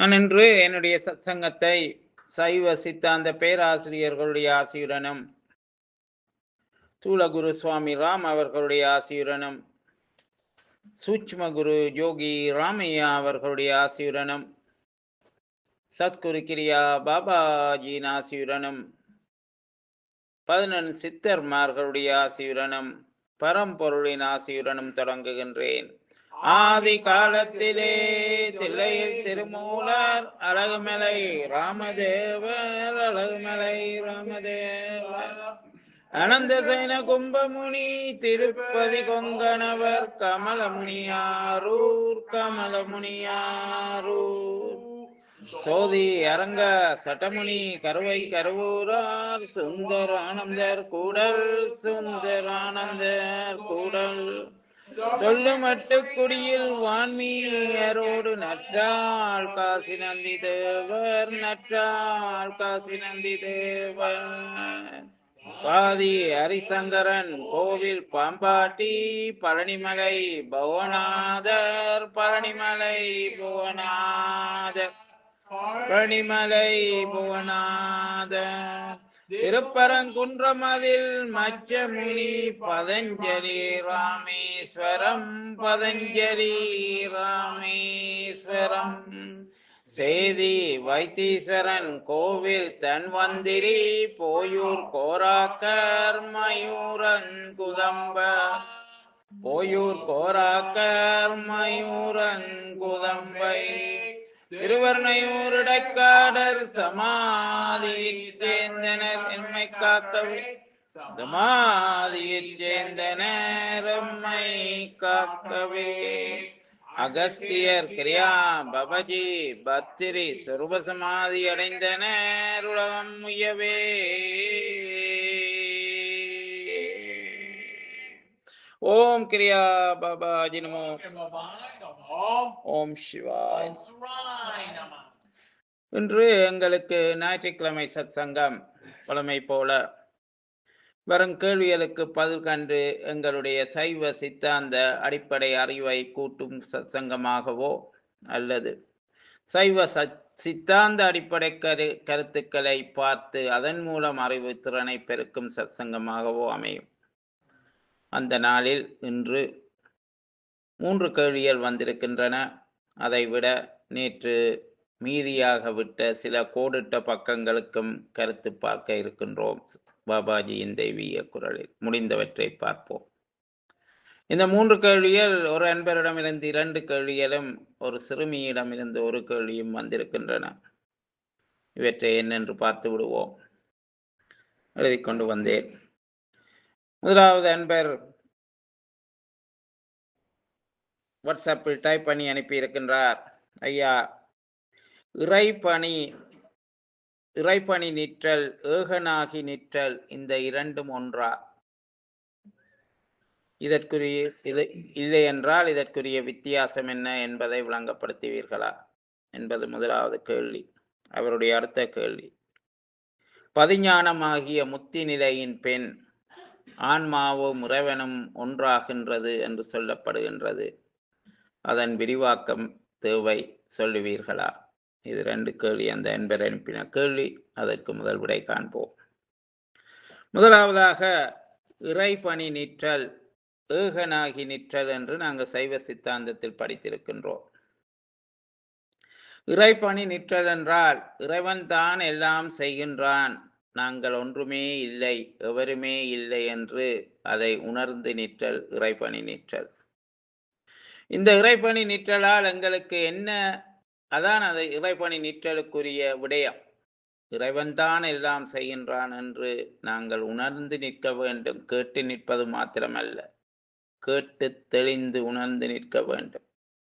நான் இன்று என்னுடைய சத்சங்கத்தை சைவ சித்தாந்த பேராசிரியர்களுடைய ஆசியுடனும் சூலகுரு சுவாமி ராம் அவர்களுடைய ஆசியுடனும் சூட்ச்ம குரு யோகி ராமையா அவர்களுடைய ஆசியுடனும் சத்குரு கிரியா பாபாஜியின் ஆசியுடனும் பதினெண் சித்தர்மார்களுடைய ஆசியுடனும் பரம்பொருளின் ஆசியுடனும் தொடங்குகின்றேன் ஆதி காலத்திலே தில்லையில் திருமூலர் அழகுமலை ராமதேவர் அழகுமலை ராமதேவர் அனந்த சைன கும்பமுனி திருப்பதி கொங்கணவர் கமலமுனியாரூர் கமலமுனியாரூர் சோதி அரங்க சட்டமுனி கருவை கருவூரார் சுந்தர் ஆனந்தர் கூடல் சுந்தர் ஆனந்தர் கூடல் சொல்லுமட்டு குடியில் வான்மீயரோடு நற்றாள் காசி நந்தி தேவர் நற்றாள் காசி நந்தி தேவர் பாதி ஹரிசங்கரன் கோவில் பாம்பாட்டி பழனிமலை புவனாதர் பழனிமலை புவனாதர் பழனிமலை புவனாதர் திருப்பரங்குன்றமதில் மச்சமுனி பதஞ்சலி ராமேஸ்வரம் பதஞ்சலி ராமேஸ்வரம் சேதி வைத்தீஸ்வரன் கோவில் தன்வந்திரி போயூர் கோராக்கர் மயூரங்குதம்ப போயூர் கோராக்கர் மயூரங்குதம்பை திருவர்ணையூருடைக்காடர் சமாதியில் சேர்ந்தனர் எம்மை காக்கவே சமாதியில் சேர்ந்தனர் எம்மை காக்கவே அகஸ்தியர் கிரியா பபஜி பத்திரி சொருப சமாதி அடைந்தனர் உலகம் முயவே ஓம் கிரியா பாபாஜி நமோ ஓம் சிவாய் இன்று எங்களுக்கு ஞாயிற்றுக்கிழமை சத் சங்கம் பழமை போல வரும் கேள்விகளுக்கு பதில் கண்டு எங்களுடைய சைவ சித்தாந்த அடிப்படை அறிவை கூட்டும் சத்சங்கமாகவோ அல்லது சைவ சத் சித்தாந்த அடிப்படை கரு கருத்துக்களை பார்த்து அதன் மூலம் அறிவு திறனை பெருக்கும் சத்சங்கமாகவோ அமையும் அந்த நாளில் இன்று மூன்று கேள்விகள் வந்திருக்கின்றன அதைவிட நேற்று மீதியாக விட்ட சில கோடிட்ட பக்கங்களுக்கும் கருத்து பார்க்க இருக்கின்றோம் பாபாஜியின் தெய்வீக குரலில் முடிந்தவற்றை பார்ப்போம் இந்த மூன்று கேள்விகள் ஒரு அன்பரிடமிருந்து இரண்டு கேள்விகளும் ஒரு சிறுமியிடமிருந்து ஒரு கேள்வியும் வந்திருக்கின்றன இவற்றை என்னென்று பார்த்து விடுவோம் எழுதி கொண்டு வந்தேன் முதலாவது அன்பர் வாட்ஸ்அப்பில் டைப் பண்ணி அனுப்பியிருக்கின்றார் ஐயா இறைப்பணி இறைப்பணி நிற்றல் ஏகனாகி நிற்றல் இந்த இரண்டும் ஒன்றா இதற்குரிய இது இல்லை என்றால் இதற்குரிய வித்தியாசம் என்ன என்பதை விளங்கப்படுத்துவீர்களா என்பது முதலாவது கேள்வி அவருடைய அடுத்த கேள்வி பதிஞானமாகிய முத்தி நிலையின் பெண் ஆன்மாவும் இறைவனும் ஒன்றாகின்றது என்று சொல்லப்படுகின்றது அதன் விரிவாக்கம் தேவை சொல்லுவீர்களா இது ரெண்டு கேள்வி அந்த என்பர் அனுப்பின கேள்வி அதற்கு முதல் விடை காண்போம் முதலாவதாக இறைப்பணி நிற்றல் ஏகனாகி நிற்றல் என்று நாங்கள் சைவ சித்தாந்தத்தில் படித்திருக்கின்றோம் இறைப்பணி நிற்றல் என்றால் இறைவன் தான் எல்லாம் செய்கின்றான் நாங்கள் ஒன்றுமே இல்லை எவருமே இல்லை என்று அதை உணர்ந்து நிற்றல் இறைப்பணி நிற்றல் இந்த இறைப்பணி நிற்றலால் எங்களுக்கு என்ன அதான் அது இறைப்பணி நிற்றலுக்குரிய விடயம் இறைவன்தான் எல்லாம் செய்கின்றான் என்று நாங்கள் உணர்ந்து நிற்க வேண்டும் கேட்டு நிற்பது மாத்திரமல்ல கேட்டு தெளிந்து உணர்ந்து நிற்க வேண்டும்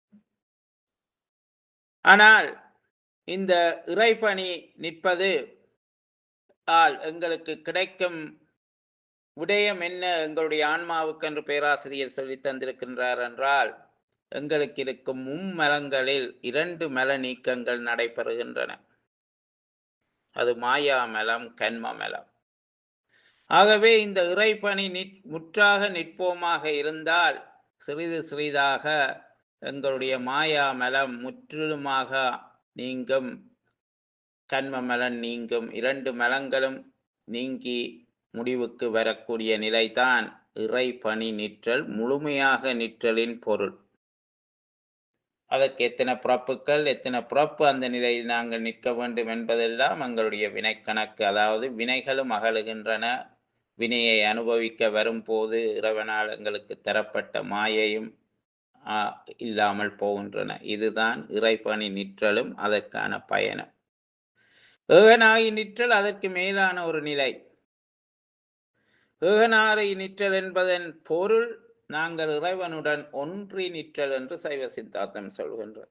ஆனால் இந்த இறைப்பணி நிற்பது ஆல் எங்களுக்கு கிடைக்கும் விடயம் என்ன எங்களுடைய ஆன்மாவுக்கு என்று பேராசிரியர் சொல்லி தந்திருக்கின்றார் என்றால் எங்களுக்கு இருக்கும் மும்மலங்களில் இரண்டு மல நீக்கங்கள் நடைபெறுகின்றன அது மாயா மலம் கண்ம மலம் ஆகவே இந்த இறைப்பணி நிற் முற்றாக நிற்போமாக இருந்தால் சிறிது சிறிதாக எங்களுடைய மாயா மலம் முற்றிலுமாக நீங்கும் கண்ம மலன் நீங்கும் இரண்டு மலங்களும் நீங்கி முடிவுக்கு வரக்கூடிய நிலைதான் இறை பணி நிற்றல் முழுமையாக நிற்றலின் பொருள் அதற்கு எத்தனை பிறப்புகள் எத்தனை பிறப்பு அந்த நிலையில் நாங்கள் நிற்க வேண்டும் என்பதெல்லாம் எங்களுடைய வினை கணக்கு அதாவது வினைகளும் அகலுகின்றன வினையை அனுபவிக்க வரும்போது இறைவனால் எங்களுக்கு தரப்பட்ட மாயையும் ஆ, இல்லாமல் போகின்றன இதுதான் இறைப்பணி நிற்றலும் அதற்கான பயணம் ஏகனாகி நிற்றல் அதற்கு மேலான ஒரு நிலை ஏகனாகி நிற்றல் என்பதன் பொருள் நாங்கள் இறைவனுடன் ஒன்றி நிற்றல் என்று சைவ சித்தாந்தம் சொல்கின்றது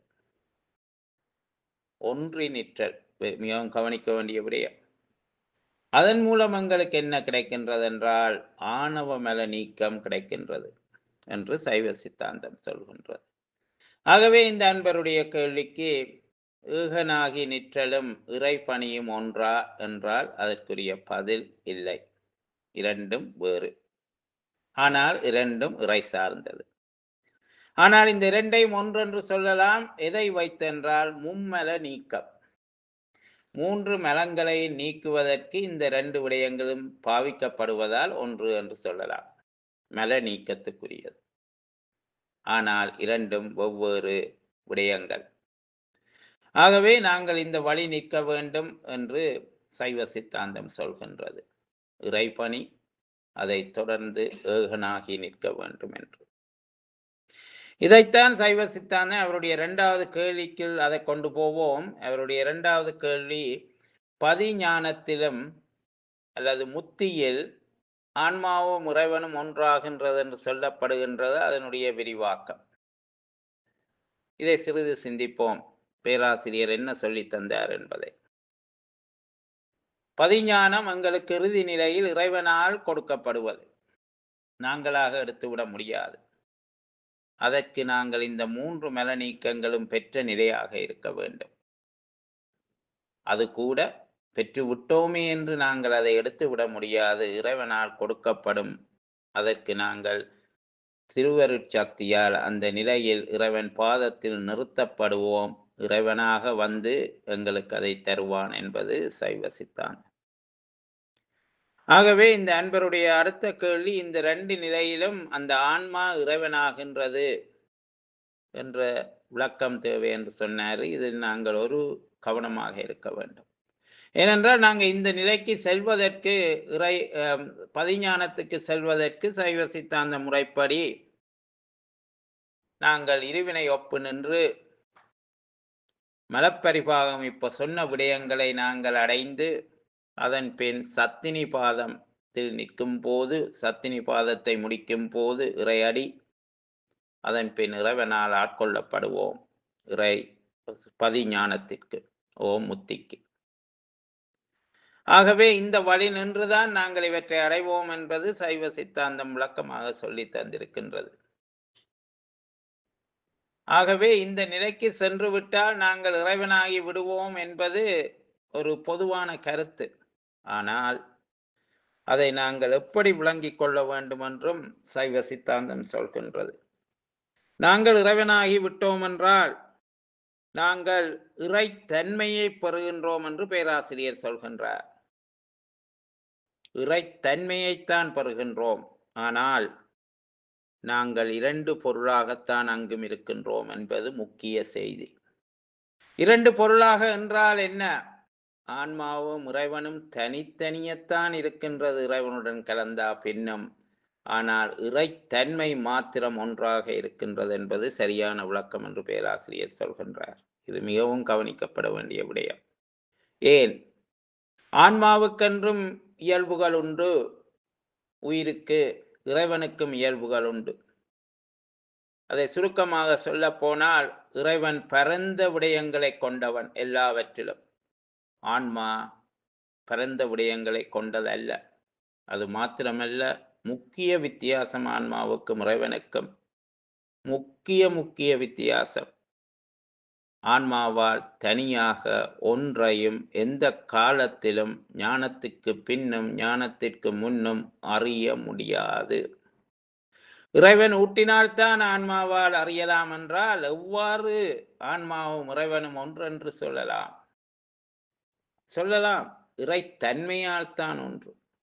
ஒன்றி நிற்றல் வி- மிகவும் கவனிக்க வேண்டிய விடயம் அதன் மூலம் எங்களுக்கு என்ன கிடைக்கின்றது என்றால் ஆணவ மல நீக்கம் கிடைக்கின்றது என்று சைவ சித்தாந்தம் சொல்கின்றது ஆகவே இந்த அன்பருடைய கேள்விக்கு ஏகனாகி நிற்றலும் இறை பணியும் ஒன்றா என்றால் அதற்குரிய பதில் இல்லை இரண்டும் வேறு ஆனால் இரண்டும் இறை சார்ந்தது ஆனால் இந்த இரண்டையும் ஒன்றென்று சொல்லலாம் எதை வைத்தென்றால் மும்மல நீக்கம் மூன்று மலங்களை நீக்குவதற்கு இந்த ரெண்டு விடயங்களும் பாவிக்கப்படுவதால் ஒன்று என்று சொல்லலாம் மல நீக்கத்துக்குரியது ஆனால் இரண்டும் வெவ்வேறு விடயங்கள் ஆகவே நாங்கள் இந்த வழி நிற்க வேண்டும் என்று சைவ சித்தாந்தம் சொல்கின்றது இறைபணி அதை தொடர்ந்து ஏகனாகி நிற்க வேண்டும் என்று இதைத்தான் சைவ சித்தாந்தம் அவருடைய இரண்டாவது கேள்விக்கு அதை கொண்டு போவோம் அவருடைய இரண்டாவது கேள்வி பதிஞானத்திலும் அல்லது முத்தியில் ஆன்மாவும் இறைவனும் ஒன்றாகின்றது என்று சொல்லப்படுகின்றது அதனுடைய விரிவாக்கம் இதை சிறிது சிந்திப்போம் பேராசிரியர் என்ன சொல்லித் தந்தார் என்பதை பதிஞானம் எங்களுக்கு இறுதி நிலையில் இறைவனால் கொடுக்கப்படுவது நாங்களாக எடுத்துவிட முடியாது அதற்கு நாங்கள் இந்த மூன்று மல நீக்கங்களும் பெற்ற நிலையாக இருக்க வேண்டும் அது கூட பெற்று விட்டோமே என்று நாங்கள் அதை எடுத்து விட முடியாது இறைவனால் கொடுக்கப்படும் அதற்கு நாங்கள் திருவருட்சக்தியால் அந்த நிலையில் இறைவன் பாதத்தில் நிறுத்தப்படுவோம் இறைவனாக வந்து எங்களுக்கு அதை தருவான் என்பது சைவ சித்தாந்தம் ஆகவே இந்த அன்பருடைய அடுத்த கேள்வி இந்த ரெண்டு நிலையிலும் அந்த ஆன்மா இறைவனாகின்றது என்ற விளக்கம் தேவை என்று சொன்னார் இதில் நாங்கள் ஒரு கவனமாக இருக்க வேண்டும் ஏனென்றால் நாங்கள் இந்த நிலைக்கு செல்வதற்கு இறை அஹ், பதிஞானத்துக்கு செல்வதற்கு சைவ சித்தாந்த முறைப்படி நாங்கள் இருவினை ஒப்பு நின்று மலப்பரிபாகம் இப்ப சொன்ன விடயங்களை நாங்கள் அடைந்து அதன் பின் சத்தினி பாதத்தில் நிற்கும் போது சத்தினி பாதத்தை முடிக்கும் போது இறையடி அதன் பின் இறைவனால் ஆட்கொள்ளப்படுவோம் இறை பதிஞானத்திற்கு ஓம் முத்திக்கு ஆகவே இந்த வழி நின்றுதான் நாங்கள் இவற்றை அடைவோம் என்பது சைவ சித்தாந்தம் விளக்கமாக சொல்லி தந்திருக்கின்றது ஆகவே இந்த நிலைக்கு சென்று விட்டால் நாங்கள் இறைவனாகி விடுவோம் என்பது ஒரு பொதுவான கருத்து ஆனால் அதை நாங்கள் எப்படி விளங்கிக் கொள்ள வேண்டும் என்றும் சைவ சித்தாந்தம் சொல்கின்றது நாங்கள் இறைவனாகி விட்டோம் என்றால் நாங்கள் இறைத்தன்மையை பெறுகின்றோம் என்று பேராசிரியர் சொல்கின்றார் இறைத்தன்மையைத்தான் பெறுகின்றோம் ஆனால் நாங்கள் இரண்டு பொருளாகத்தான் அங்கும் இருக்கின்றோம் என்பது முக்கிய செய்தி இரண்டு பொருளாக என்றால் என்ன ஆன்மாவும் இறைவனும் தனித்தனியத்தான் இருக்கின்றது இறைவனுடன் கலந்தா பின்னும் ஆனால் இறைத்தன்மை மாத்திரம் ஒன்றாக இருக்கின்றது என்பது சரியான விளக்கம் என்று பேராசிரியர் சொல்கின்றார் இது மிகவும் கவனிக்கப்பட வேண்டிய விடயம் ஏன் ஆன்மாவுக்கென்றும் இயல்புகள் உண்டு உயிருக்கு இறைவனுக்கும் இயல்புகள் உண்டு அதை சுருக்கமாக சொல்ல போனால் இறைவன் பரந்த விடயங்களை கொண்டவன் எல்லாவற்றிலும் ஆன்மா பரந்த விடயங்களை கொண்டதல்ல அது மாத்திரமல்ல முக்கிய வித்தியாசம் ஆன்மாவுக்கும் இறைவனுக்கும் முக்கிய முக்கிய வித்தியாசம் ஆன்மாவால் தனியாக ஒன்றையும் எந்த காலத்திலும் ஞானத்துக்கு பின்னும் ஞானத்திற்கு முன்னும் அறிய முடியாது இறைவன் ஊட்டினால்தான் ஆன்மாவால் அறியலாம் என்றால் எவ்வாறு ஆன்மாவும் இறைவனும் ஒன்றென்று சொல்லலாம் சொல்லலாம் இறைத்தன்மையால் தான் ஒன்று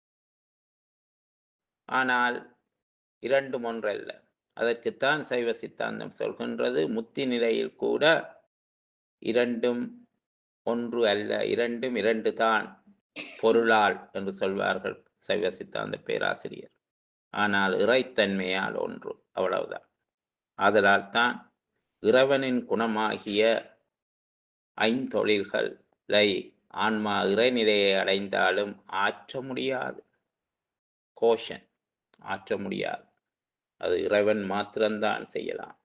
ஆனால் இரண்டும் ஒன்றல்ல அதற்குத்தான் சைவ சித்தாந்தம் சொல்கின்றது முத்தி நிலையில் கூட இரண்டும் ஒன்று அல்ல இரண்டும் இரண்டு தான் பொருளால் என்று சொல்வார்கள் சைவ சித்தாந்த பேராசிரியர் ஆனால் இறைத்தன்மையால் ஒன்று அவ்வளவுதான் ஆதலால் தான் இறைவனின் குணமாகிய ஐந்தொழில்களை ஆன்மா இறைநிலையை அடைந்தாலும் ஆற்ற முடியாது கோஷன் ஆற்ற முடியாது அது இறைவன் மாத்திரம்தான் செய்யலாம்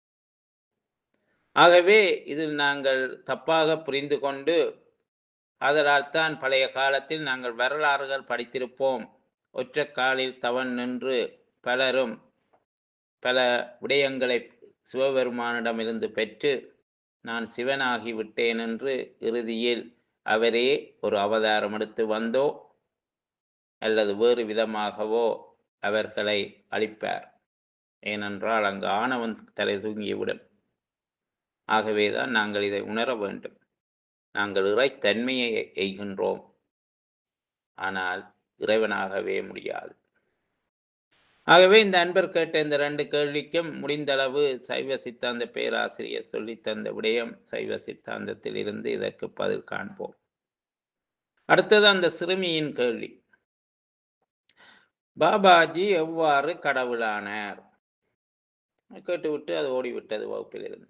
ஆகவே இதில் நாங்கள் தப்பாக புரிந்து கொண்டு அதனால் தான் பழைய காலத்தில் நாங்கள் வரலாறுகள் படித்திருப்போம் ஒற்ற காலில் தவன் நின்று பலரும் பல விடயங்களை சிவபெருமானிடமிருந்து பெற்று நான் சிவனாகி விட்டேன் என்று இறுதியில் அவரே ஒரு அவதாரம் எடுத்து வந்தோ அல்லது வேறு விதமாகவோ அவர்களை அழிப்பார் ஏனென்றால் அங்கு ஆணவன் தலை தூங்கிவிடும் ஆகவேதான் நாங்கள் இதை உணர வேண்டும் நாங்கள் இறைத்தன்மையை எய்கின்றோம் ஆனால் இறைவனாகவே முடியாது ஆகவே இந்த அன்பர் கேட்ட இந்த ரெண்டு கேள்விக்கும் முடிந்தளவு சைவ சித்தாந்த பேராசிரியர் சொல்லித்தந்த விடயம் சைவ சித்தாந்தத்தில் இருந்து இதற்கு பதில் காண்போம் அடுத்தது அந்த சிறுமியின் கேள்வி பாபாஜி எவ்வாறு கடவுளானார் கேட்டுவிட்டு அது ஓடிவிட்டது வகுப்பிலிருந்து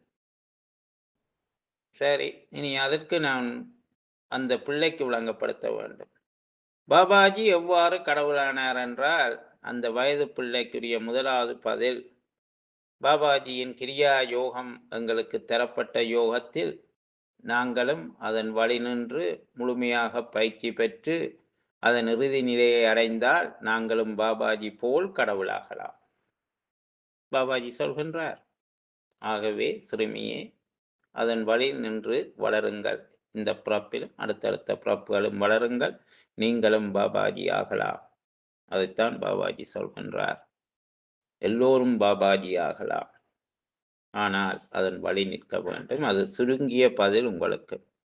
சரி இனி அதற்கு நான் அந்த பிள்ளைக்கு விளங்கப்படுத்த வேண்டும் பாபாஜி எவ்வாறு கடவுளானார் என்றால் அந்த வயது பிள்ளைக்குரிய முதலாவது பதில் பாபாஜியின் கிரியா யோகம் எங்களுக்கு தரப்பட்ட யோகத்தில் நாங்களும் அதன் வழி நின்று முழுமையாக பயிற்சி பெற்று அதன் இறுதி நிலையை அடைந்தால் நாங்களும் பாபாஜி போல் கடவுளாகலாம் பாபாஜி சொல்கின்றார் ஆகவே சிறுமியே அதன் வழி நின்று வளருங்கள் இந்த பிறப்பிலும் அடுத்தடுத்த பிறப்புகளும் வளருங்கள் நீங்களும் பாபாஜி ஆகலாம் அதைத்தான் பாபாஜி சொல்கின்றார் எல்லோரும் பாபாஜி ஆகலாம் ஆனால் அதன் வழி நிற்க வேண்டும் அது சுருங்கிய பதில் உங்களுக்கு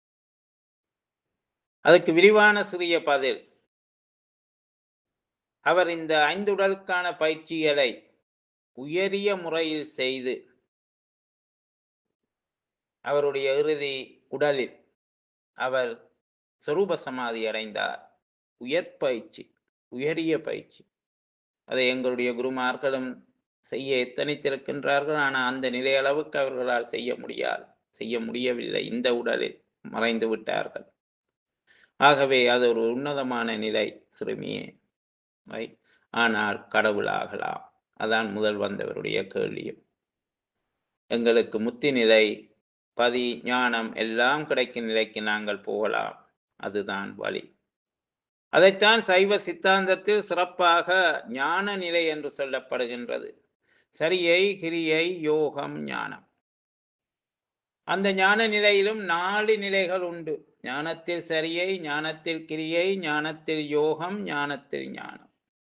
அதுக்கு விரிவான சிறிய பதில் அவர் இந்த ஐந்துடலுக்கான பயிற்சிகளை உயரிய முறையில் செய்து அவருடைய இறுதி உடலில் அவர் சொரூப சமாதி அடைந்தார் உயர் பயிற்சி உயரிய பயிற்சி அதை எங்களுடைய குருமார்களும் செய்ய எத்தனைத்திருக்கின்றார்கள் ஆனால் அந்த நிலை அளவுக்கு அவர்களால் செய்ய முடியாது செய்ய முடியவில்லை இந்த உடலில் மறைந்து விட்டார்கள் ஆகவே அது ஒரு உன்னதமான நிலை சிறுமியே ஆனால் கடவுளாகலாம் அதான் முதல் வந்தவருடைய கேள்வியும் எங்களுக்கு முத்தி நிலை பதி ஞானம் எல்லாம் கிடைக்கும் நிலைக்கு நாங்கள் போகலாம் அதுதான் வழி அதைத்தான் சைவ சித்தாந்தத்தில் சிறப்பாக ஞான நிலை என்று சொல்லப்படுகின்றது சரியை கிரியை யோகம் ஞானம் அந்த ஞான நிலையிலும் நாலு நிலைகள் உண்டு ஞானத்தில் சரியை ஞானத்தில் கிரியை ஞானத்தில் யோகம் ஞானத்தில் ஞானம்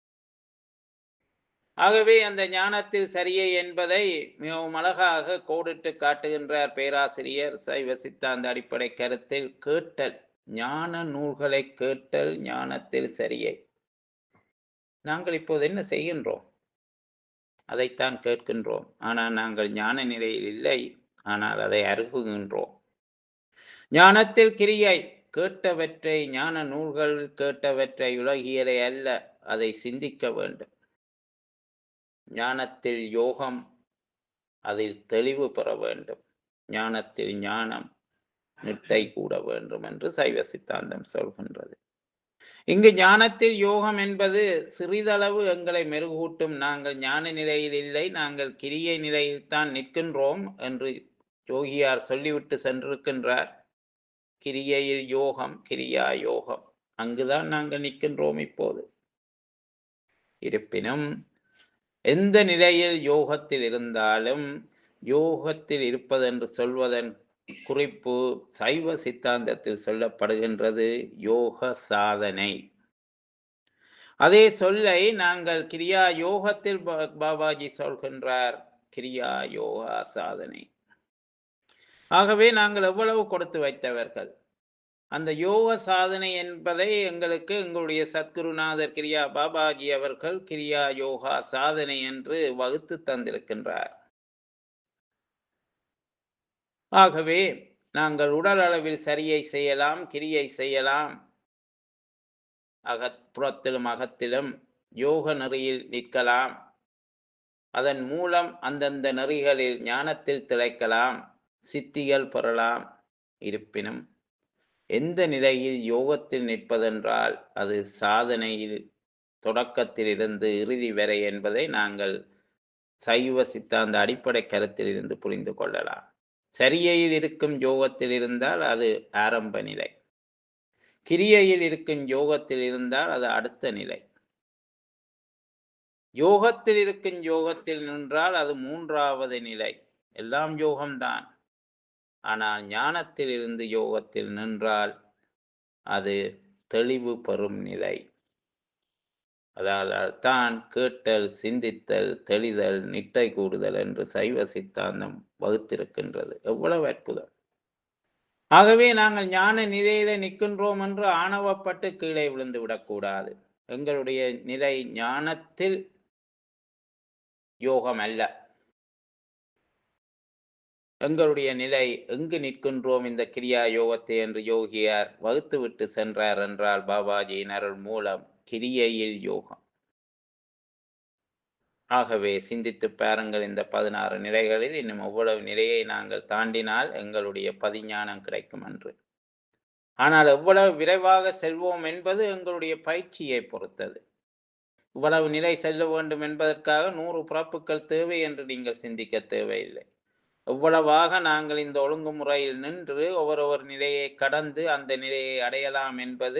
ஆகவே அந்த ஞானத்தில் சரியை என்பதை மிகவும் அழகாக கோடிட்டு காட்டுகின்றார் பேராசிரியர் சைவ சித்தாந்த அடிப்படை கருத்தில் கேட்டல் ஞான நூல்களை கேட்டல் ஞானத்தில் சரியை நாங்கள் இப்போது என்ன செய்கின்றோம் அதைத்தான் கேட்கின்றோம் ஆனால் நாங்கள் ஞான நிலையில் இல்லை ஆனால் அதை அருகுகின்றோம் ஞானத்தில் கிரியை கேட்டவற்றை ஞான நூல்கள் கேட்டவற்றை உலகியலை அல்ல அதை சிந்திக்க வேண்டும் ஞானத்தில் யோகம் அதில் தெளிவு பெற வேண்டும் ஞானத்தில் ஞானம் நிட்டை கூட வேண்டும் என்று சைவ சித்தாந்தம் சொல்கின்றது இங்கு ஞானத்தில் யோகம் என்பது சிறிதளவு எங்களை மெருகூட்டும் நாங்கள் ஞான நிலையில் இல்லை நாங்கள் கிரியை நிலையில் தான் நிற்கின்றோம் என்று யோகியார் சொல்லிவிட்டு சென்றிருக்கின்றார் கிரியையில் யோகம் கிரியா யோகம் அங்குதான் நாங்கள் நிற்கின்றோம் இப்போது இருப்பினும் எந்த நிலையில் யோகத்தில் இருந்தாலும் யோகத்தில் இருப்பது என்று சொல்வதன் குறிப்பு சைவ சித்தாந்தத்தில் சொல்லப்படுகின்றது யோக சாதனை அதே சொல்லை நாங்கள் கிரியா யோகத்தில் பா- பாபாஜி சொல்கின்றார் கிரியா யோகா சாதனை ஆகவே நாங்கள் எவ்வளவு கொடுத்து வைத்தவர்கள் அந்த யோக சாதனை என்பதை எங்களுக்கு எங்களுடைய சத்குருநாதர் கிரியா பாபாஜி அவர்கள் கிரியா யோகா சாதனை என்று வகுத்து தந்திருக்கின்றார் ஆகவே நாங்கள் உடல் அளவில் சரியை செய்யலாம் கிரியை செய்யலாம் அகப்புறத்திலும் அகத்திலும் யோக நெறியில் நிற்கலாம் அதன் மூலம் அந்தந்த நெறிகளில் ஞானத்தில் திளைக்கலாம் சித்திகள் பெறலாம் இருப்பினும் எந்த நிலையில் யோகத்தில் நிற்பதென்றால் அது சாதனையில் தொடக்கத்திலிருந்து இறுதி வரை என்பதை நாங்கள் சைவ சித்தாந்த அடிப்படை கருத்திலிருந்து புரிந்து கொள்ளலாம் சரியையில் இருக்கும் யோகத்தில் இருந்தால் அது ஆரம்ப நிலை கிரியையில் இருக்கும் யோகத்தில் இருந்தால் அது அடுத்த நிலை யோகத்தில் இருக்கும் யோகத்தில் நின்றால் அது மூன்றாவது நிலை எல்லாம் யோகம்தான் ஆனால் ஞானத்தில் இருந்து யோகத்தில் நின்றால் அது தெளிவு பெறும் நிலை அதால் தான் கேட்டல் சிந்தித்தல் தெளிதல் நிட்டை கூடுதல் என்று சைவ சித்தாந்தம் வகுத்திருக்கின்றது எவ்வளவு அற்புதம் ஆகவே நாங்கள் ஞான நிலையில நிற்கின்றோம் என்று ஆணவப்பட்டு கீழே விழுந்து விடக்கூடாது எங்களுடைய நிலை ஞானத்தில் யோகம் அல்ல எங்களுடைய நிலை எங்கு நிற்கின்றோம் இந்த கிரியா யோகத்தை என்று யோகியார் வகுத்துவிட்டு சென்றார் என்றால் பாபாஜியின் அருள் மூலம் கிரியையில் யோகம் ஆகவே சிந்தித்து பாருங்கள் இந்த பதினாறு நிலைகளில் இன்னும் எவ்வளவு நிலையை நாங்கள் தாண்டினால் எங்களுடைய பதிஞானம் கிடைக்கும் என்று ஆனால் எவ்வளவு விரைவாக செல்வோம் என்பது எங்களுடைய பயிற்சியை பொறுத்தது இவ்வளவு நிலை செல்ல வேண்டும் என்பதற்காக நூறு பிறப்புகள் தேவை என்று நீங்கள் சிந்திக்க தேவையில்லை எவ்வளவாக நாங்கள் இந்த ஒழுங்குமுறையில் நின்று ஒவ்வொரு நிலையை கடந்து அந்த நிலையை அடையலாம் என்பது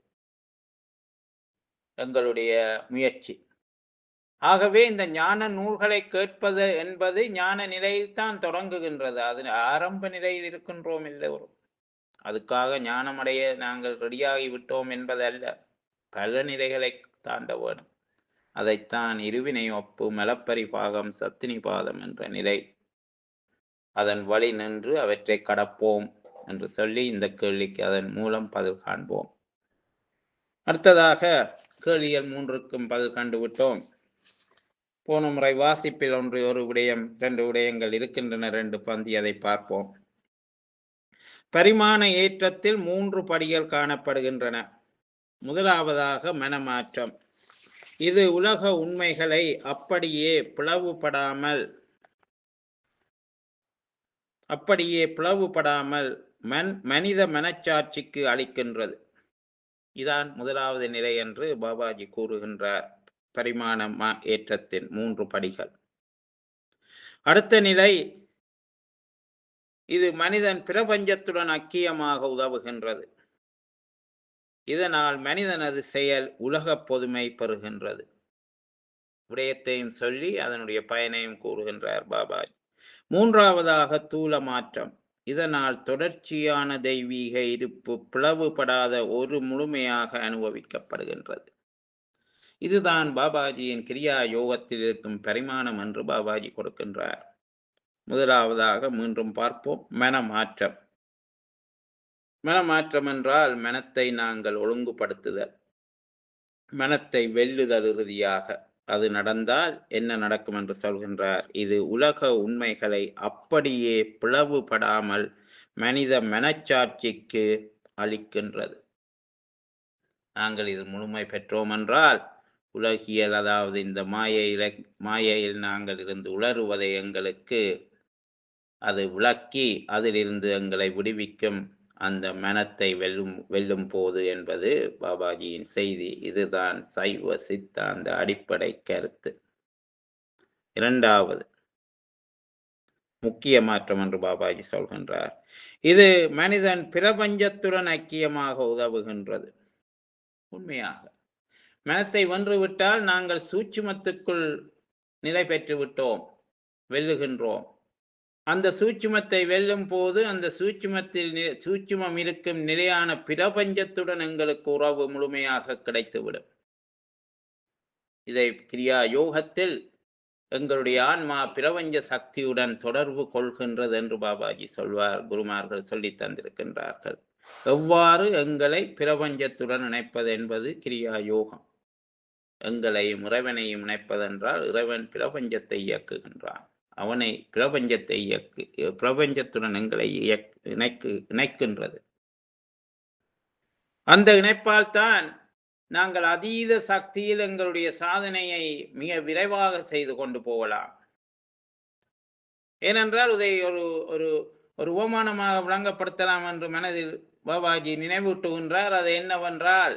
எங்களுடைய முயற்சி ஆகவே இந்த ஞான நூல்களை கேட்பது என்பது ஞான நிலையில் தான் தொடங்குகின்றது அது ஆரம்ப நிலையில் இருக்கின்றோம் எல்லோரும் அதுக்காக ஞானமடைய நாங்கள் ரெடியாகி விட்டோம் என்பதல்ல பல நிலைகளை தாண்ட வேணும் அதைத்தான் இருவினை ஒப்பு மலப்பரி பாகம் சத்தினி பாதம் என்ற நிலை அதன் வழி நின்று அவற்றை கடப்போம் என்று சொல்லி இந்த கேள்விக்கு அதன் மூலம் பதில் காண்போம் அடுத்ததாக கேள்விகள் மூன்றுக்கும் பதில் கண்டுவிட்டோம் போன முறை வாசிப்பில் ஒன்று ஒரு விடயம் ரெண்டு விடயங்கள் இருக்கின்றன ரெண்டு பந்தி அதை பார்ப்போம் பரிமாண ஏற்றத்தில் மூன்று படிகள் காணப்படுகின்றன முதலாவதாக மனமாற்றம் இது உலக உண்மைகளை அப்படியே பிளவுபடாமல் அப்படியே பிளவுபடாமல் மன் மனித மனச்சாட்சிக்கு அளிக்கின்றது இதான் முதலாவது நிலை என்று பாபாஜி கூறுகின்றார் பரிமாண மா- ஏற்றத்தின் மூன்று படிகள் அடுத்த நிலை இது மனிதன் பிரபஞ்சத்துடன் ஐக்கியமாக உதவுகின்றது இதனால் மனிதனது செயல் உலக பொதுமை பெறுகின்றது விடயத்தையும் சொல்லி அதனுடைய பயனையும் கூறுகின்றார் பாபாஜி மூன்றாவதாக தூல மாற்றம் இதனால் தொடர்ச்சியான தெய்வீக இருப்பு பிளவுபடாத ஒரு முழுமையாக அனுபவிக்கப்படுகின்றது இதுதான் பாபாஜியின் கிரியா யோகத்தில் இருக்கும் பரிமாணம் என்று பாபாஜி கொடுக்கின்றார் முதலாவதாக மீண்டும் பார்ப்போம் மனமாற்றம் மனமாற்றம் என்றால் மனத்தை நாங்கள் ஒழுங்குபடுத்துதல் மனத்தை வெல்லுதல் இறுதியாக அது நடந்தால் என்ன நடக்கும் என்று சொல்கின்றார் இது உலக உண்மைகளை அப்படியே பிளவுபடாமல் மனித மனச்சாட்சிக்கு அளிக்கின்றது நாங்கள் இது முழுமை பெற்றோம் என்றால் உலகியல் அதாவது இந்த மாயையில மாயையில் நாங்கள் இருந்து உணருவதை எங்களுக்கு அது விளக்கி அதிலிருந்து எங்களை விடுவிக்கும் அந்த மனத்தை வெல்லும் வெல்லும் போது என்பது பாபாஜியின் செய்தி இதுதான் சைவ சித்தாந்த அடிப்படை கருத்து இரண்டாவது முக்கிய மாற்றம் என்று பாபாஜி சொல்கின்றார் இது மனிதன் பிரபஞ்சத்துடன் ஐக்கியமாக உதவுகின்றது உண்மையாக மனத்தை வென்றுவிட்டால் நாங்கள் சூட்சுமத்துக்குள் நிலை பெற்று விட்டோம் வெல்லுகின்றோம் அந்த சூட்சுமத்தை வெல்லும் போது அந்த சூட்சுமத்தில் நி- சூட்சுமம் இருக்கும் நிலையான பிரபஞ்சத்துடன் எங்களுக்கு உறவு முழுமையாக கிடைத்துவிடும் இதை கிரியா யோகத்தில் எங்களுடைய ஆன்மா பிரபஞ்ச சக்தியுடன் தொடர்பு கொள்கின்றது என்று பாபாஜி சொல்வார் குருமார்கள் சொல்லி தந்திருக்கின்றார்கள் எவ்வாறு எங்களை பிரபஞ்சத்துடன் இணைப்பது என்பது கிரியா யோகம் எங்களையும் இறைவனையும் இணைப்பதென்றால் இறைவன் பிரபஞ்சத்தை இயக்குகின்றான் அவனை பிரபஞ்சத்தை இயக்கு பிரபஞ்சத்துடன் எங்களை இயக் இணைக்கு இணைக்கின்றது அந்த இணைப்பால் தான் நாங்கள் அதீத சக்தியில் எங்களுடைய சாதனையை மிக விரைவாக செய்து கொண்டு போகலாம் ஏனென்றால் இதை ஒரு ஒரு ஒரு உபமானமாக விளங்கப்படுத்தலாம் என்று மனதில் பாபாஜி நினைவூட்டுகின்றார் அது என்னவென்றால்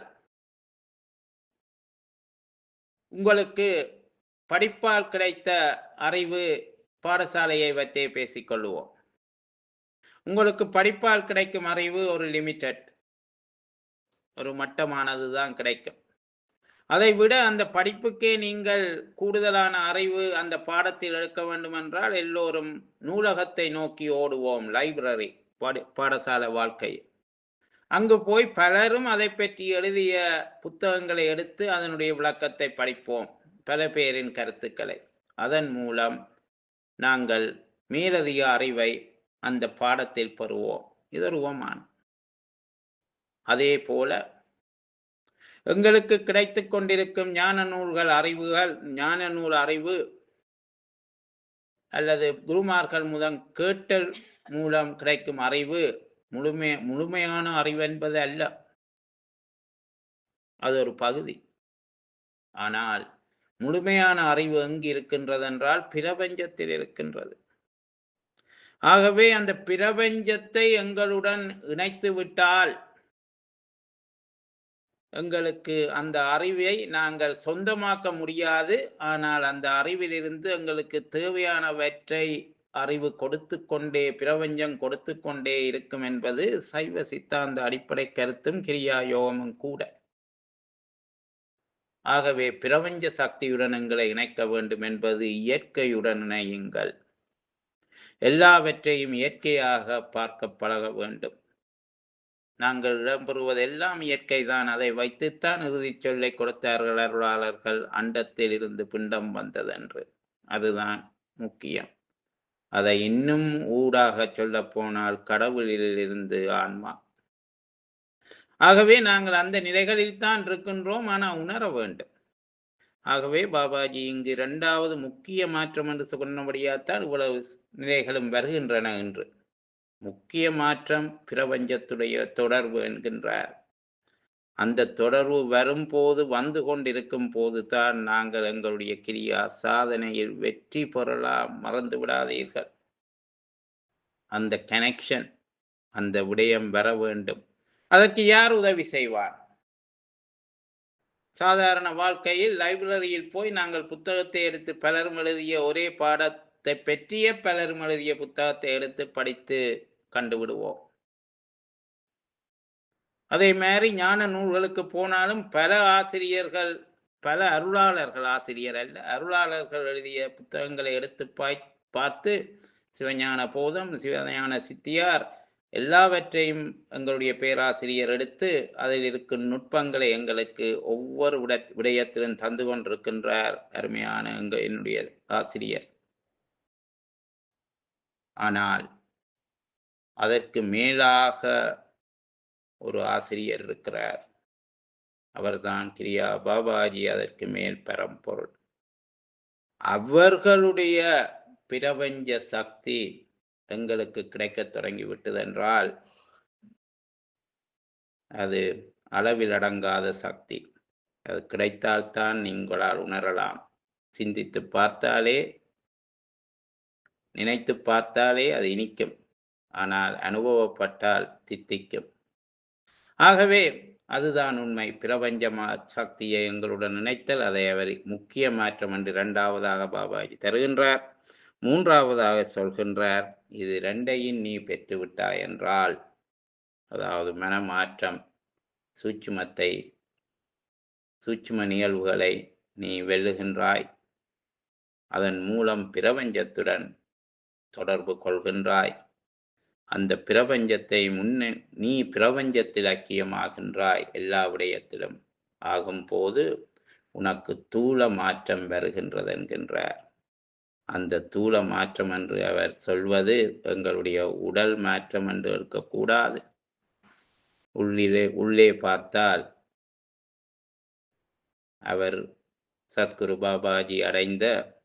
உங்களுக்கு படிப்பால் கிடைத்த அறிவு பாடசாலையை வைத்தே பேசிக்கொள்வோம் உங்களுக்கு படிப்பால் கிடைக்கும் அறிவு ஒரு லிமிட்டட் ஒரு மட்டமானது தான் கிடைக்கும் அதை விட அந்த படிப்புக்கே நீங்கள் கூடுதலான அறிவு அந்த பாடத்தில் எடுக்க வேண்டும் என்றால் எல்லோரும் நூலகத்தை நோக்கி ஓடுவோம் லைப்ரரி பாட பாடசாலை வாழ்க்கை அங்கு போய் பலரும் அதை பற்றி எழுதிய புத்தகங்களை எடுத்து அதனுடைய விளக்கத்தை படிப்போம் பல பேரின் கருத்துக்களை அதன் மூலம் நாங்கள் மேலதிக அறிவை அந்த பாடத்தில் பெறுவோம் இது ஒரு உவமானம் அதே போல எங்களுக்கு கிடைத்து கொண்டிருக்கும் ஞான நூல்கள் அறிவுகள் ஞான நூல் அறிவு அல்லது குருமார்கள் முதல் கேட்டல் மூலம் கிடைக்கும் அறிவு முழுமை முழுமையான அறிவு என்பது அல்ல அது ஒரு பகுதி ஆனால் முழுமையான அறிவு எங்கு இருக்கின்றது என்றால் பிரபஞ்சத்தில் இருக்கின்றது ஆகவே அந்த பிரபஞ்சத்தை எங்களுடன் இணைத்து விட்டால் எங்களுக்கு அந்த அறிவை நாங்கள் சொந்தமாக்க முடியாது ஆனால் அந்த அறிவிலிருந்து எங்களுக்கு தேவையானவற்றை அறிவு கொடுத்து கொண்டே பிரபஞ்சம் கொடுத்து கொண்டே இருக்கும் என்பது சைவ சித்தாந்த அடிப்படை கருத்தும் கிரியா யோகமும் கூட ஆகவே பிரபஞ்ச சக்தியுடன் எங்களை இணைக்க வேண்டும் என்பது இயற்கையுடன் இணையுங்கள் எல்லாவற்றையும் இயற்கையாக பார்க்க பழக வேண்டும் நாங்கள் இடம்பெறுவதெல்லாம் இயற்கை தான் அதை வைத்துத்தான் இறுதிச் சொல்லை கொடுத்தார்கள் அருளாளர்கள் அண்டத்தில் இருந்து பிண்டம் வந்ததென்று அதுதான் முக்கியம் அதை இன்னும் ஊடாக சொல்ல போனால் கடவுளில் இருந்து ஆன்மா ஆகவே நாங்கள் அந்த நிலைகளில் தான் இருக்கின்றோம் ஆனால் உணர வேண்டும் ஆகவே பாபாஜி இங்கு இரண்டாவது முக்கிய மாற்றம் என்று சொன்னபடியாத்தான் இவ்வளவு நிலைகளும் வருகின்றன என்று முக்கிய மாற்றம் பிரபஞ்சத்துடைய தொடர்பு என்கின்றார் அந்த தொடர்பு வரும்போது வந்து கொண்டிருக்கும் போது தான் நாங்கள் எங்களுடைய கிரியா சாதனையில் வெற்றி பெறலாம் மறந்து விடாதீர்கள் அந்த கனெக்ஷன் அந்த விடயம் வர வேண்டும் அதற்கு யார் உதவி செய்வார் சாதாரண வாழ்க்கையில் லைப்ரரியில் போய் நாங்கள் புத்தகத்தை எடுத்து பலரும் எழுதிய ஒரே பாடத்தை பற்றிய பலரும் எழுதிய புத்தகத்தை எடுத்து படித்து கண்டுவிடுவோம் அதே மாதிரி ஞான நூல்களுக்கு போனாலும் பல ஆசிரியர்கள் பல அருளாளர்கள் ஆசிரியர் அல்ல அருளாளர்கள் எழுதிய புத்தகங்களை எடுத்து பாய் பார்த்து சிவஞான போதம் சிவஞான சித்தியார் எல்லாவற்றையும் எங்களுடைய பேராசிரியர் எடுத்து அதில் இருக்கும் நுட்பங்களை எங்களுக்கு ஒவ்வொரு விட விடயத்திலும் தந்து கொண்டிருக்கின்றார் அருமையான எங்க என்னுடைய ஆசிரியர் ஆனால் அதற்கு மேலாக ஒரு ஆசிரியர் இருக்கிறார் அவர்தான் கிரியா பாபாஜி அதற்கு மேல் பரம்பொருள் அவர்களுடைய பிரபஞ்ச சக்தி எங்களுக்கு கிடைக்கத் தொடங்கிவிட்டது என்றால் அது அளவில் அடங்காத சக்தி அது கிடைத்தால்தான் நீங்களால் உணரலாம் சிந்தித்து பார்த்தாலே நினைத்து பார்த்தாலே அது இனிக்கும் ஆனால் அனுபவப்பட்டால் தித்திக்கும் ஆகவே அதுதான் உண்மை பிரபஞ்சமா சக்தியை எங்களுடன் நினைத்தல் அதை அவர் முக்கிய மாற்றம் என்று இரண்டாவதாக பாபாஜி தருகின்றார் மூன்றாவதாக சொல்கின்றார் இது ரெண்டையும் நீ பெற்றுவிட்டாய் என்றால் அதாவது மனமாற்றம் சூட்சுமத்தை சூட்சும நிகழ்வுகளை நீ வெல்லுகின்றாய் அதன் மூலம் பிரபஞ்சத்துடன் தொடர்பு கொள்கின்றாய் அந்த பிரபஞ்சத்தை முன்னே நீ பிரபஞ்சத்தில் ஐக்கியமாகின்றாய் எல்லா விடயத்திலும் ஆகும் போது உனக்கு தூள மாற்றம் வருகின்றது என்கின்றார் அந்த தூள மாற்றம் என்று அவர் சொல்வது எங்களுடைய உடல் மாற்றம் என்று இருக்கக்கூடாது உள்ளிலே உள்ளே பார்த்தால் அவர் சத்குரு பாபாஜி அடைந்த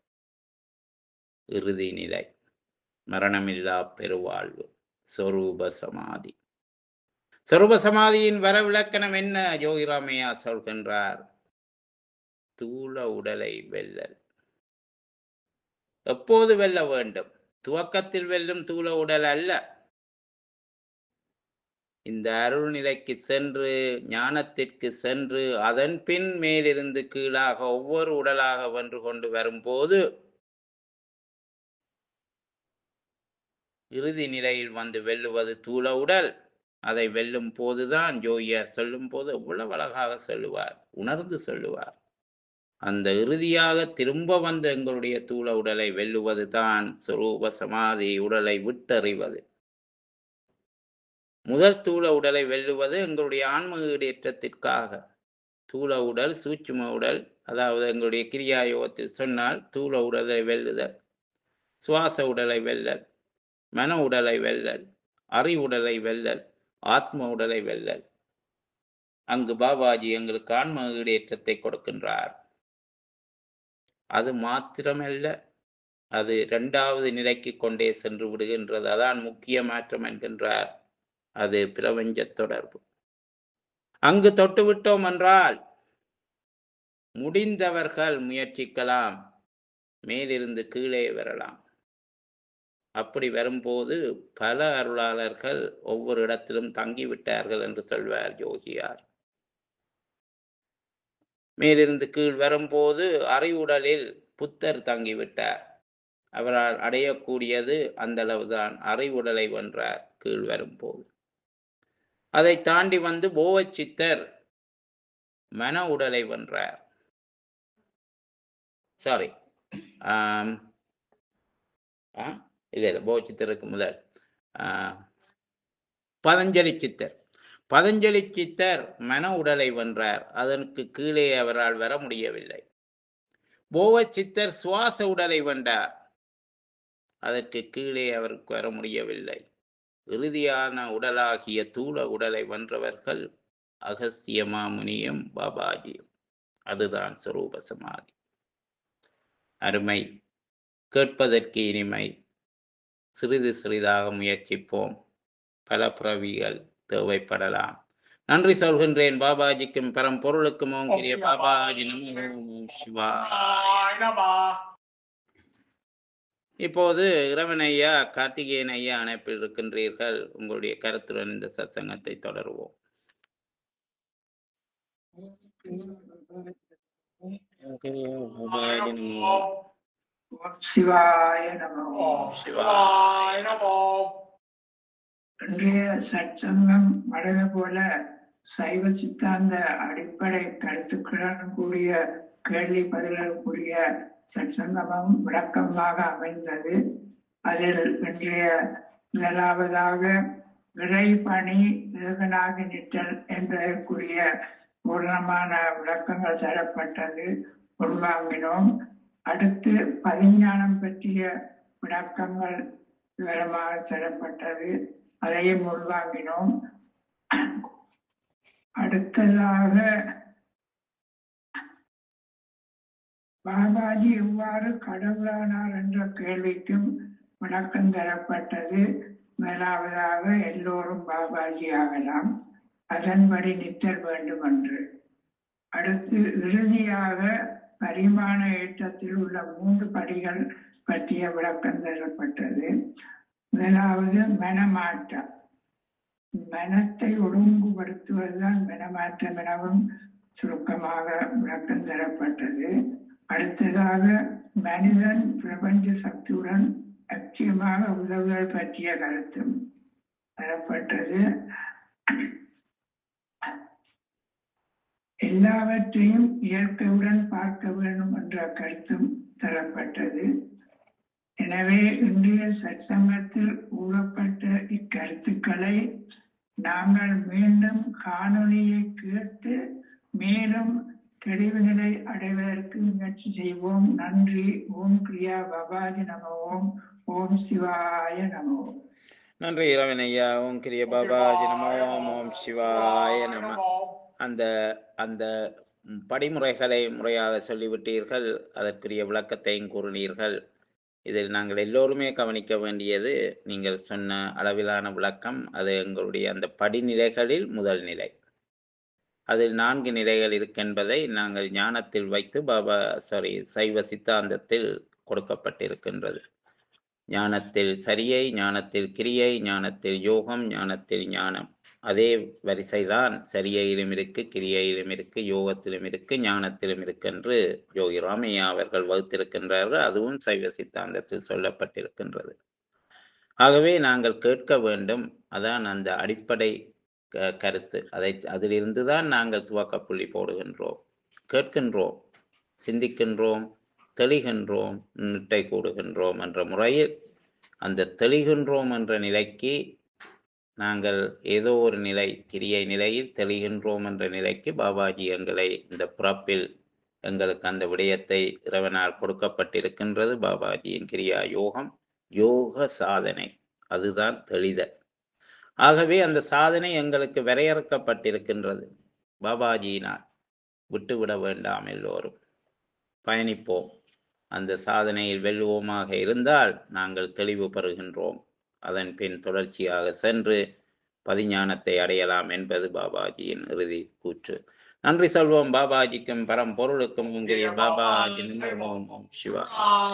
இறுதி நிலை மரணமில்லா பெருவாழ்வு சொரூப சமாதி சொரூப சமாதியின் வர விளக்கணம் என்ன யோகிராமையா சொல்கின்றார் தூள உடலை வெல்லல் எப்போது வெல்ல வேண்டும் துவக்கத்தில் வெல்லும் தூள உடல் அல்ல இந்த அருள் நிலைக்கு சென்று ஞானத்திற்கு சென்று அதன் பின் மேலிருந்து கீழாக ஒவ்வொரு உடலாக வென்று கொண்டு வரும்போது இறுதி நிலையில் வந்து வெல்லுவது தூள உடல் அதை வெல்லும் போதுதான் ஜோகியார் சொல்லும் போது எவ்வளவு அழகாக சொல்லுவார் உணர்ந்து சொல்லுவார் அந்த இறுதியாக திரும்ப வந்த எங்களுடைய தூள உடலை வெல்லுவது தான் சுரூப சமாதி உடலை விட்டறிவது முதல் தூள உடலை வெல்லுவது எங்களுடைய ஆன்ம ஈடேற்றத்திற்காக தூள உடல் சூட்சும உடல் அதாவது எங்களுடைய கிரியா யோகத்தில் சொன்னால் தூள உடலை வெல்லுதல் சுவாச உடலை வெல்லல் மன உடலை வெல்லல் அறி உடலை வெல்லல் ஆத்ம உடலை வெல்லல் அங்கு பாபாஜி எங்களுக்கு ஆன்ம ஈடேற்றத்தை கொடுக்கின்றார் அது மாத்திரமல்ல அது இரண்டாவது நிலைக்கு கொண்டே சென்று விடுகின்றது அதான் முக்கிய மாற்றம் என்கின்றார் அது பிரபஞ்ச தொடர்பு அங்கு தொட்டு விட்டோம் என்றால் முடிந்தவர்கள் முயற்சிக்கலாம் மேலிருந்து கீழே வரலாம் அப்படி வரும்போது பல அருளாளர்கள் ஒவ்வொரு இடத்திலும் தங்கிவிட்டார்கள் என்று சொல்வார் யோகியார் மேலிருந்து கீழ் வரும்போது அறிவுடலில் புத்தர் தங்கிவிட்டார் அவரால் அடையக்கூடியது அந்த அளவுதான் அறிவுடலை வென்றார் கீழ் வரும்போது அதை தாண்டி வந்து போவச்சித்தர் மன உடலை வென்றார் சாரி இல்லை இல்லை போவச்சித்தருக்கு முதல் பதஞ்சலி சித்தர் பதஞ்சலி சித்தர் மன உடலை வென்றார் அதற்கு கீழே அவரால் வர முடியவில்லை போவ சித்தர் சுவாச உடலை வென்றார் அதற்கு கீழே அவருக்கு வர முடியவில்லை இறுதியான உடலாகிய தூள உடலை வென்றவர்கள் அகஸ்திய மாமுனியும் பாபாஜியும் அதுதான் சுரூப சமாதி அருமை கேட்பதற்கு இனிமை சிறிது சிறிதாக முயற்சிப்போம் பல பிறவிகள் தேவைப்படலாம் நன்றி சொல்கின்றேன் பாபாஜிக்கும் பரம்பொருளுக்கும் ஓம் கிரிய பாபாஜி நமோ சிவா இப்போது இறைவன் ஐயா கார்த்திகேயன் ஐயா அணைப்பில் இருக்கின்றீர்கள் உங்களுடைய கருத்துடன் இந்த சத்சங்கத்தை தொடருவோம் பாபாஜி நமோ சிவாய நமோ சிவாய நமோ இன்றைய சற்சங்கம் வழமை போல சைவ சித்தாந்த அடிப்படை கருத்துக்களுடன் கூடிய கேள்வி பதில்கள் கூடிய சற்சங்கமும் விளக்கமாக அமைந்தது அதில் இன்றைய முதலாவதாக இறைபணி ஏகனாக நிற்றல் என்பதற்குரிய பூர்ணமான விளக்கங்கள் தரப்பட்டது உள்வாங்கினோம் அடுத்து பதிஞானம் பற்றிய விளக்கங்கள் விவரமாக தரப்பட்டது அதையும் உள்வாங்கினோம் அடுத்ததாக பாபாஜி எவ்வாறு கடவுளானார் என்ற கேள்விக்கும் விளக்கம் தரப்பட்டது முதலாவதாக எல்லோரும் பாபாஜி ஆகலாம் அதன்படி நிற்றல் வேண்டும் என்று அடுத்து இறுதியாக பரிமாண ஏற்றத்தில் உள்ள மூன்று படிகள் பற்றிய விளக்கம் தரப்பட்டது முதலாவது மனமாற்றம் மனத்தை ஒழுங்குபடுத்துவதுதான் மனமாற்றம் எனவும் சுருக்கமாக விளக்கம் தரப்பட்டது அடுத்ததாக மனிதன் பிரபஞ்ச சக்தியுடன் லட்சியமாக உதவுதல் பற்றிய கருத்தும் தரப்பட்டது எல்லாவற்றையும் இயற்கையுடன் பார்க்க வேண்டும் என்ற கருத்தும் தரப்பட்டது எனவே இன்றைய சற்சங்கத்தில் கூறப்பட்ட இக்கருத்துக்களை நாங்கள் மீண்டும் காணொளியை கேட்டு மேலும் தெளிவு நிலை அடைவதற்கு முயற்சி செய்வோம் நன்றி ஓம் கிரியா பாபாஜி நம ஓம் ஓம் சிவாய நம ஓம் நன்றி இரவன் ஐயா ஓம் கிரிய பாபாஜி நம ஓம் ஓம் சிவாய நம அந்த அந்த ம், படிமுறைகளை முறையாக சொல்லிவிட்டீர்கள் அதற்குரிய விளக்கத்தையும் கூறினீர்கள் இதில் நாங்கள் எல்லோருமே கவனிக்க வேண்டியது நீங்கள் சொன்ன அளவிலான விளக்கம் அது எங்களுடைய அந்த படிநிலைகளில் முதல் நிலை அதில் நான்கு நிலைகள் இருக்கின்றதை நாங்கள் ஞானத்தில் வைத்து பாபா சாரி சைவ சித்தாந்தத்தில் கொடுக்கப்பட்டிருக்கின்றது ஞானத்தில் சரியை ஞானத்தில் கிரியை ஞானத்தில் யோகம் ஞானத்தில் ஞானம் அதே வரிசைதான் சரியையிலும் இருக்கு கிரியையிலும் இருக்கு யோகத்திலும் இருக்கு ஞானத்திலும் இருக்கு என்று யோகி ராமையா அவர்கள் வகுத்திருக்கின்றார்கள் அதுவும் சைவ சித்தாந்தத்தில் சொல்லப்பட்டிருக்கின்றது ஆகவே நாங்கள் கேட்க வேண்டும் அதான் அந்த அடிப்படை க- கருத்து அதை அதிலிருந்து தான் நாங்கள் துவக்க புள்ளி போடுகின்றோம் கேட்கின்றோம் சிந்திக்கின்றோம் தெளிகின்றோம் நிட்டை கூடுகின்றோம் என்ற முறையில் அந்த தெளிகின்றோம் என்ற நிலைக்கு நாங்கள் ஏதோ ஒரு நிலை கிரியை நிலையில் தெளிகின்றோம் என்ற நிலைக்கு பாபாஜி எங்களை இந்த பிறப்பில் எங்களுக்கு அந்த விடயத்தை இறைவனால் கொடுக்கப்பட்டிருக்கின்றது பாபாஜியின் கிரியா யோகம் யோக சாதனை அதுதான் தெளிதல் ஆகவே அந்த சாதனை எங்களுக்கு வரையறுக்கப்பட்டிருக்கின்றது பாபாஜியினால் விட்டுவிட வேண்டாம் எல்லோரும் பயணிப்போம் அந்த சாதனையில் வெல்லுவோமாக இருந்தால் நாங்கள் தெளிவு பெறுகின்றோம் அதன் பின் தொடர்ச்சியாக சென்று பதிஞானத்தை அடையலாம் என்பது பாபாஜியின் இறுதி கூற்று நன்றி சொல்வோம் பாபாஜிக்கும் பரம்பொருளுக்கும் உங்களுடைய பாபாஜி நிமிர்வோம் ஓம் சிவா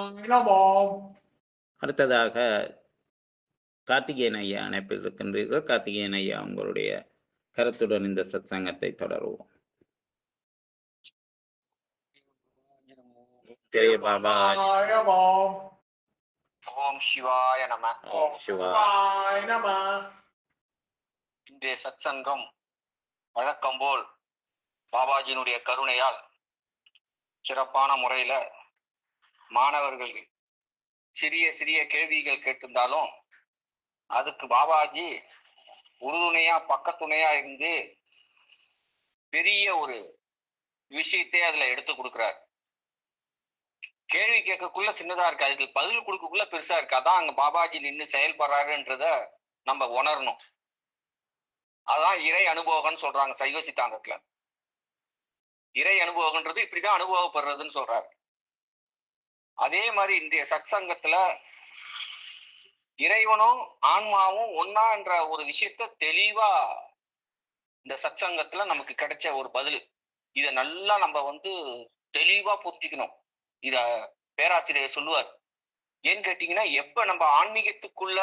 அடுத்ததாக கார்த்திகேயன் ஐயா அணைப்பில் இருக்கின்றீர்கள் கார்த்திகேயன் ஐயா உங்களுடைய கருத்துடன் இந்த சத்சங்கத்தை தொடருவோம் தெரிய பாபாஜி ஓம் சிவாய நம ஓம் சிவா இன்றைய சத்சங்கம் வழக்கம் போல் பாபாஜியினுடைய கருணையால் சிறப்பான முறையில மாணவர்கள் சிறிய சிறிய கேள்விகள் கேட்டிருந்தாலும் அதுக்கு பாபாஜி உறுதுணையா பக்கத்துணையா இருந்து பெரிய ஒரு விஷயத்தை அதுல எடுத்து கொடுக்கிறார் கேள்வி கேட்கக்குள்ள சின்னதா இருக்கு அதுக்கு பதில் கொடுக்கக்குள்ள பெருசா இருக்கு அதான் அங்க பாபாஜி நின்று செயல்படுறாருன்றத நம்ம உணரணும் அதான் இறை அனுபவம்னு சொல்றாங்க சைவ சித்தாந்தத்துல இறை அனுபவம்ன்றது இப்படிதான் அனுபவப்படுறதுன்னு சொல்றாரு அதே மாதிரி இன்றைய சத்சங்கத்துல இறைவனும் ஆன்மாவும் ஒன்னா என்ற ஒரு விஷயத்த தெளிவா இந்த சத்சங்கத்துல நமக்கு கிடைச்ச ஒரு பதில் இத நல்லா நம்ம வந்து தெளிவா புரிஞ்சுக்கணும் இத பேராசிரியர் சொல்லுவார் ஏன்னு கேட்டீங்கன்னா எப்ப நம்ம ஆன்மீகத்துக்குள்ள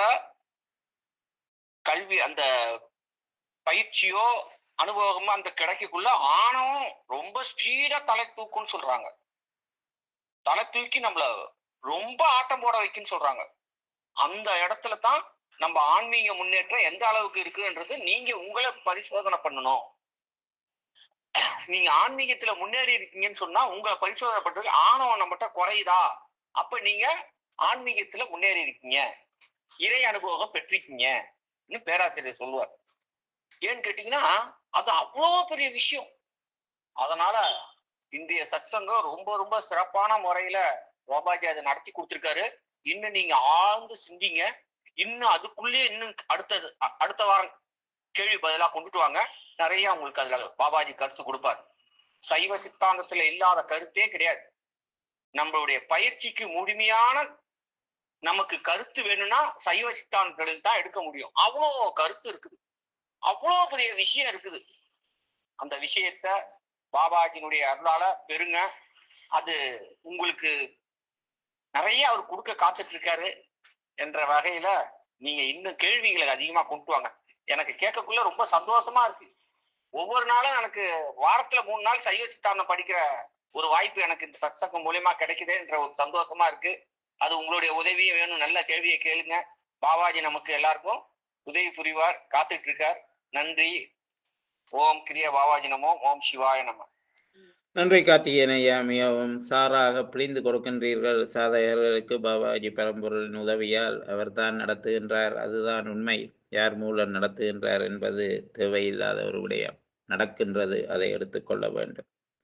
கல்வி அந்த பயிற்சியோ அனுபவமோ அந்த கிடைக்கக்குள்ள ஆணவம் ரொம்ப ஸ்பீடா தலை தூக்கும்னு சொல்றாங்க தலை தூக்கி நம்மள ரொம்ப ஆட்டம் போட வைக்குன்னு சொல்றாங்க அந்த இடத்துல தான் நம்ம ஆன்மீக முன்னேற்றம் எந்த அளவுக்கு இருக்குன்றது நீங்க உங்களை பரிசோதனை பண்ணணும் நீங்க ஆன்மீகத்துல முன்னேறி இருக்கீங்கன்னு சொன்னா உங்களை பரிசோதனை பண்றது ஆணவம் நம்மகிட்ட குறையுதா அப்ப நீங்க ஆன்மீகத்துல முன்னேறி இருக்கீங்க இறை அனுபவம் பெற்றிருக்கீங்க பேராசிரியர் சொல்லுவார் ஏன்னு கேட்டீங்கன்னா அது அவ்வளோ பெரிய விஷயம் அதனால இன்றைய சத்சங்கம் ரொம்ப ரொம்ப சிறப்பான முறையில பாபாஜி அதை நடத்தி கொடுத்திருக்காரு இன்னும் நீங்க ஆழ்ந்து சிந்திங்க இன்னும் அதுக்குள்ளேயே இன்னும் அடுத்தது அ- அடுத்த வாரம் கேள்வி பதிலா கொண்டுட்டு வாங்க நிறைய உங்களுக்கு அதுல பாபாஜி கருத்து கொடுப்பார் சைவ சித்தாந்தத்துல இல்லாத கருத்தே கிடையாது நம்மளுடைய பயிற்சிக்கு முழுமையான நமக்கு கருத்து வேணும்னா சைவ சித்தாந்தத்தில் தான் எடுக்க முடியும் அவ்வளோ கருத்து இருக்குது அவ்வளோ பெரிய விஷயம் இருக்குது அந்த விஷயத்த பாபாஜியினுடைய அருளால பெறுங்க அது உங்களுக்கு நிறைய அவர் கொடுக்க காத்துட்டு இருக்காரு என்ற வகையில நீங்க இன்னும் கேள்விகளை அதிகமா கொண்டு வாங்க எனக்கு கேட்கக்குள்ள ரொம்ப சந்தோஷமா இருக்கு ஒவ்வொரு நாளும் எனக்கு வாரத்துல மூணு நாள் சைவ சித்தாந்தம் படிக்கிற ஒரு வாய்ப்பு எனக்கு இந்த சத்சங்கம் மூலியமா கிடைக்குதுன்ற ஒரு சந்தோஷமா இருக்கு அது உங்களுடைய உதவியும் வேணும் நல்ல கேள்வியை கேளுங்க பாபாஜி நமக்கு எல்லாருக்கும் உதவி புரிவார் காத்துட்டு இருக்கார் நன்றி ஓம் கிரிய பாபாஜி நமோ ஓம் சிவாய நம நன்றி கார்த்திகேயன் ஐயா மிகவும் சாராக பிழிந்து கொடுக்கின்றீர்கள் சாதகர்களுக்கு பாபாஜி பரம்பொருளின் உதவியால் அவர்தான் நடத்துகின்றார் அதுதான் உண்மை யார் மூலம் நடத்துகின்றார் என்பது தேவையில்லாத ஒரு விடயம் நடக்கின்றது அதை எடுத்துக்கொள்ள வேண்டும்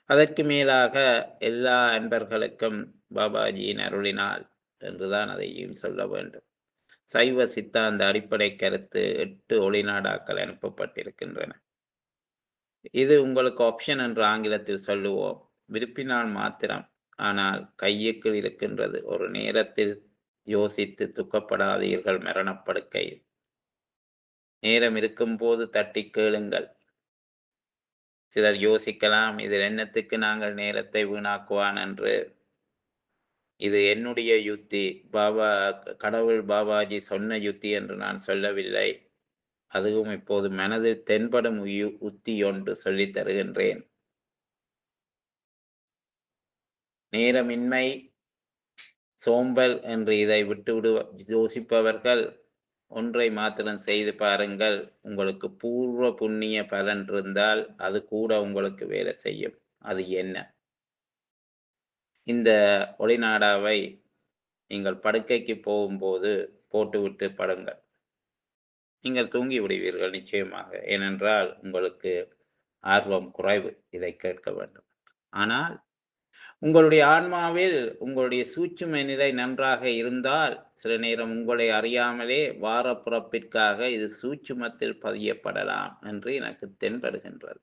அதற்கு மேலாக எல்லா அன்பர்களுக்கும் பாபாஜியின் அருளினால் என்றுதான் அதையும் சொல்ல வேண்டும் சைவ சித்தாந்த அடிப்படை கருத்து எட்டு ஒளிநாடாக்கள் அனுப்பப்பட்டிருக்கின்றன இது உங்களுக்கு ஆப்ஷன் என்று ஆங்கிலத்தில் சொல்லுவோம் விருப்பினால் மாத்திரம் ஆனால் கையுக்குள் இருக்கின்றது ஒரு நேரத்தில் யோசித்து துக்கப்படாதீர்கள் மரணப்படுக்கையில் நேரம் இருக்கும்போது தட்டி கேளுங்கள் சிலர் யோசிக்கலாம் இதில் என்னத்துக்கு நாங்கள் நேரத்தை வீணாக்குவான் என்று இது என்னுடைய யுத்தி பாபா கடவுள் பாபாஜி சொன்ன யுத்தி என்று நான் சொல்லவில்லை அதுவும் இப்போது மனதில் தென்படும் உயு- உத்தி ஒன்று சொல்லித் தருகின்றேன் நேரமின்மை சோம்பல் என்று இதை விட்டு விடு யோசிப்பவர்கள் ஒன்றை மாத்திரம் செய்து பாருங்கள் உங்களுக்கு பூர்வ புண்ணிய பலன் இருந்தால் அது கூட உங்களுக்கு வேலை செய்யும் அது என்ன இந்த ஒளிநாடாவை நீங்கள் படுக்கைக்கு போகும்போது போட்டுவிட்டு படுங்கள் நீங்கள் தூங்கி விடுவீர்கள் நிச்சயமாக ஏனென்றால் உங்களுக்கு ஆர்வம் குறைவு இதை கேட்க வேண்டும் ஆனால் உங்களுடைய ஆன்மாவில் உங்களுடைய சூட்சும நிலை நன்றாக இருந்தால் சில நேரம் உங்களை அறியாமலே வார பிறப்பிற்காக இது சூட்சுமத்தில் பதியப்படலாம் என்று எனக்கு தென்படுகின்றது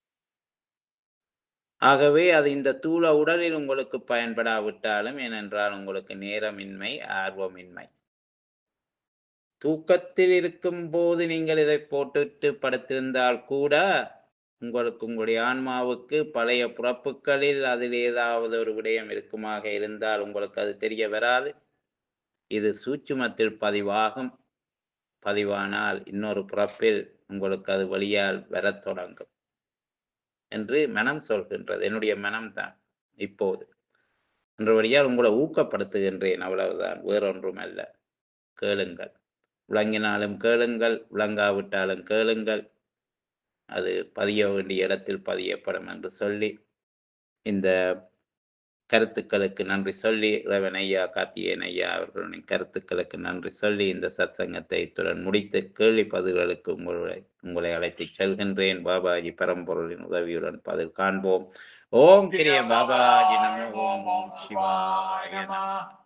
ஆகவே அது இந்த தூள உடலில் உங்களுக்கு பயன்படாவிட்டாலும் ஏனென்றால் உங்களுக்கு நேரமின்மை ஆர்வமின்மை தூக்கத்தில் இருக்கும் போது நீங்கள் இதை போட்டுட்டு படுத்திருந்தால் கூட உங்களுக்கு உங்களுடைய ஆன்மாவுக்கு பழைய பிறப்புகளில் அதில் ஏதாவது ஒரு விடயம் இருக்குமாக இருந்தால் உங்களுக்கு அது தெரிய வராது இது சூட்சுமத்தில் பதிவாகும் பதிவானால் இன்னொரு பிறப்பில் உங்களுக்கு அது வழியால் வரத் தொடங்கும் என்று மனம் சொல்கின்றது என்னுடைய மனம்தான் இப்போது என்ற வழியால் உங்களை ஊக்கப்படுத்துகின்றேன் அவ்வளவுதான் வேறொன்றும் அல்ல கேளுங்கள் விளங்கினாலும் கேளுங்கள் விளங்காவிட்டாலும் கேளுங்கள் அது பதிய வேண்டிய இடத்தில் பதியப்படும் என்று சொல்லி இந்த கருத்துக்களுக்கு நன்றி சொல்லி ரவன் ஐயா கார்த்தியேயன் ஐயா அவர்களின் கருத்துக்களுக்கு நன்றி சொல்லி இந்த சத்சங்கத்தை இத்துடன் முடித்து கேள்வி பதில்களுக்கு உங்களை உங்களை அழைத்துச் செல்கின்றேன் பாபாஜி பரம்பொருளின் உதவியுடன் பதில் காண்போம் ஓம் கிரிய பாபாஜி நமோ ஓம் சிவாய நமः.